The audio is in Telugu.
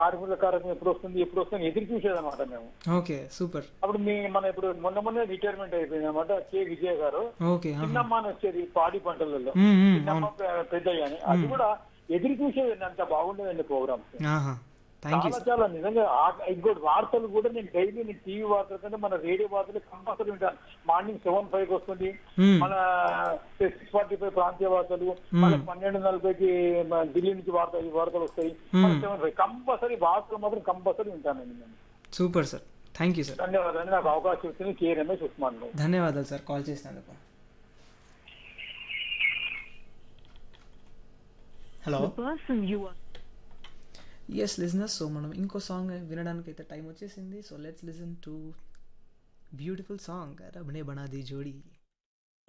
కార్మికుల కారకం ఎప్పుడు వస్తుంది ఎప్పుడు వస్తుంది ఎదురు చూసేదన్నమాట మేము ఓకే సూపర్ అప్పుడు మీ మన ఇప్పుడు మొన్న మొన్న రిటైర్మెంట్ అయిపోయింది అనమాట కే విజయ్ గారు ఓకే ఆహా. చిన్నమ్మ అని వచ్చేది పాడి పంటలలో మ్మ్, మ్మ్, చిన్నమ్మ పె- పెద్దయ్య అని అది కూడా ఎదురు చూసేది అంత బాగుండేదండి ప్రోగ్రామ్స్ ఆహా థ్యాంక్ యూ చాలా చాలా నిజంగా ఆ- ఇంకోటి వార్తలు కూడా నేను డైలీ నేను టీవీ వార్తల కంటే మన రేడియో వార్తలు కంపల్సరీ వింటాను మార్నింగ్ సెవెన్ ఫైవ్ కి వస్తుంది మ్మ్. మన సిక్స్ ఫార్టీ ఫైవ్ ప్రాంతీయ వార్తలు మన పన్నెండు నలభైకి మన ఢిల్లీ నుంచి వార్త ఈ వార్తలు వస్తాయి మన సెవెన్ ఫైవ్ కంపల్సరీ వార్తలు మాత్రం కంపల్సరీ వింటానండి నేను super sir thank you sir ధన్యవాదాలు నాకు అవకాశం ఇచ్చింది కే రమేష్ ఉస్మాన్ గారు. ధన్యవాదాలు సార్ కాల్ చేసినందుకు hello The person you are yes listeners so మనం ఇంకో సాంగ్ వినడానికి అయితే టైం వచ్చేసింది so let's listen to beautiful song Rab Ne Bana Di జోడీ